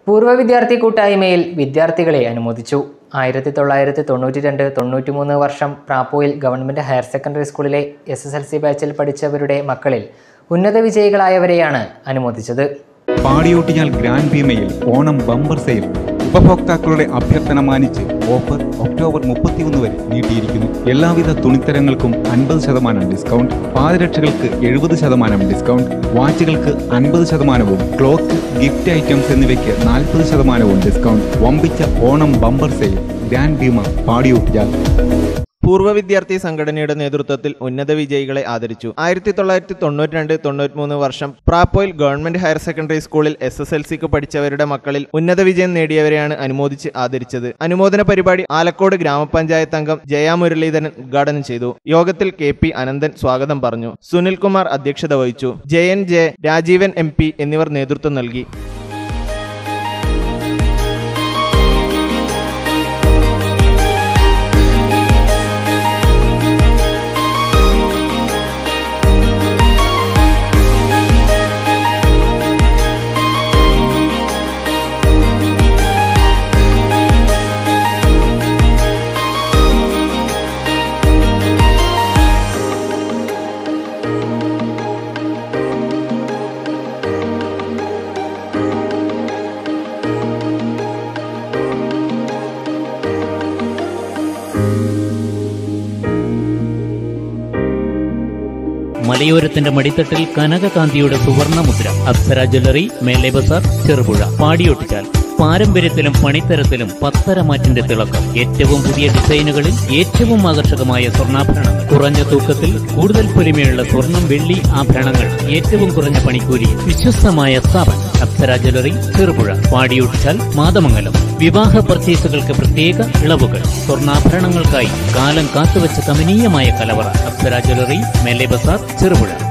പൂർവ്വ വിദ്യാർത്ഥി കൂട്ടായ്മയിൽ വിദ്യാർത്ഥികളെ അനുമോദിച്ചു ആയിരത്തി തൊള്ളായിരത്തി തൊണ്ണൂറ്റി രണ്ട് തൊണ്ണൂറ്റിമൂന്ന് വർഷം പ്രാപ്പോയിൽ ഗവൺമെൻറ് ഹയർ സെക്കൻഡറി സ്കൂളിലെ എസ് എസ് എൽ സി ബാച്ചിൽ പഠിച്ചവരുടെ മക്കളിൽ ഉന്നത വിജയികളായവരെയാണ് അനുമോദിച്ചത് പാടിയോട്ടിഞ്ഞാൽ ഗ്രാൻഡ് ഭീമയിൽ ഓണം ബമ്പർ സെയിൽ ഉപഭോക്താക്കളുടെ അഭ്യർത്ഥന മാനിച്ച് ഓഫർ ഒക്ടോബർ മുപ്പത്തിയൊന്ന് വരെ നീട്ടിയിരിക്കുന്നു എല്ലാവിധ തുണിത്തരങ്ങൾക്കും അൻപത് ശതമാനം ഡിസ്കൗണ്ട് പാദരക്ഷകൾക്ക് എഴുപത് ശതമാനം ഡിസ്കൗണ്ട് വാച്ചുകൾക്ക് അൻപത് ശതമാനവും ക്ലോത്ത് ഗിഫ്റ്റ് ഐറ്റംസ് എന്നിവയ്ക്ക് നാൽപ്പത് ശതമാനവും ഡിസ്കൗണ്ട് വമ്പിച്ച Onam bumper sale grand Bhima Padiyottuchal പൂർവ്വ വിദ്യാർത്ഥി സംഘടനയുടെ നേതൃത്വത്തിൽ ഉന്നത വിജയികളെ ആദരിച്ചു ആയിരത്തി തൊള്ളായിരത്തി തൊണ്ണൂറ്റി രണ്ട് തൊണ്ണൂറ്റിമൂന്ന് വർഷം പ്രാപ്പോയിൽ ഗവൺമെന്റ് ഹയർ സെക്കൻഡറി സ്കൂളിൽ എസ് എസ് എൽ സിക്ക് പഠിച്ചവരുടെ മക്കളിൽ ഉന്നത വിജയം നേടിയവരെയാണ് അനുമോദിച്ച് ആദരിച്ചത് അനുമോദന പരിപാടി ആലക്കോട് ഗ്രാമപഞ്ചായത്ത് അംഗം ജയ മുരളീധരൻ ഉദ്ഘാടനം ചെയ്തു യോഗത്തിൽ കെ പി അനന്തൻ സ്വാഗതം പറഞ്ഞു സുനിൽകുമാർ അധ്യക്ഷത വഹിച്ചു Jayan J Rajeevan M P എന്നിവർ നേതൃത്വം നൽകി മലയോരത്തിന്റെ മടിത്തട്ടിൽ കനകകാന്തിയുടെ സുവർണമുദ്ര അപ്സര ജ്വല്ലറി മേലെ ബസാർ ചെറുപുഴ പാടിയൊട്ടിച്ചാൽ പാരമ്പര്യത്തിലും പണിത്തരത്തിലും പത്തരമാറ്റിന്റെ തിളക്കം ഏറ്റവും പുതിയ ഡിസൈനുകളിൽ ഏറ്റവും ആകർഷകമായ സ്വർണ്ണാഭരണങ്ങൾ കുറഞ്ഞ തൂക്കത്തിൽ കൂടുതൽ പൊലിമയുള്ള സ്വർണം വെള്ളി ആഭരണങ്ങൾ ഏറ്റവും കുറഞ്ഞ പണിക്കൂലി വിശ്വസ്തമായ സ്ഥാപനം അപ്സര ജ്വല്ലറി ചെറുപുഴ പാടിയൊട്ടിച്ചാൽ മാതമംഗലം വിവാഹ പർച്ചേസുകൾക്ക് പ്രത്യേക ഇളവുകൾ സ്വർണ്ണാഭരണങ്ങൾക്കായി കാലം കാത്തുവച്ച കമനീയമായ കലവറ അപ്സര ജ്വല്ലറി മേലെ ബസാർ ചെറുപുഴ